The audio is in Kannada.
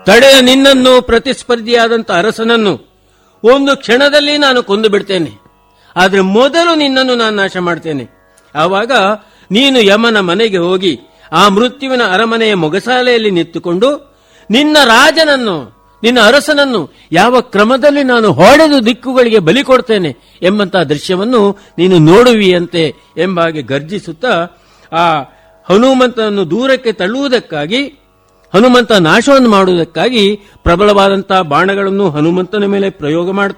ತಡೆಯ ನಿನ್ನನ್ನು ಪ್ರತಿಸ್ಪರ್ಧಿಯಾದಂಥ ಅರಸನನ್ನು ಒಂದು ಕ್ಷಣದಲ್ಲಿ ನಾನು ಕೊಂದು ಬಿಡ್ತೇನೆ ಆದ್ರೆ ಮೊದಲು ನಿನ್ನನ್ನು ನಾನು ನಾಶ ಮಾಡ್ತೇನೆ ಆವಾಗ ನೀನು ಯಮನ ಮನೆಗೆ ಹೋಗಿ ಆ ಮೃತ್ಯುವಿನ ಅರಮನೆಯ ಮೊಗಸಾಲೆಯಲ್ಲಿ ನಿಂತುಕೊಂಡು ನಿನ್ನ ರಾಜನನ್ನು ನಿನ್ನ ಅರಸನನ್ನು ಯಾವ ಕ್ರಮದಲ್ಲಿ ನಾನು ಹೊಡೆದು ದಿಕ್ಕುಗಳಿಗೆ ಬಲಿ ಕೊಡ್ತೇನೆ ಎಂಬಂತಹ ದೃಶ್ಯವನ್ನು ನೀನು ನೋಡುವಿಯಂತೆ ಎಂಬಾಗೆ ಗರ್ಜಿಸುತ್ತಾ ಆ ಹನುಮಂತನನ್ನು ದೂರಕ್ಕೆ ತಳ್ಳುವುದಕ್ಕಾಗಿ ಹನುಮಂತ ನಾಶವನ್ನು ಮಾಡುವುದಕ್ಕಾಗಿ ಪ್ರಬಲವಾದಂತಹ ಬಾಣಗಳನ್ನು ಹನುಮಂತನ ಮೇಲೆ ಪ್ರಯೋಗ ಮಾಡ್ತಾ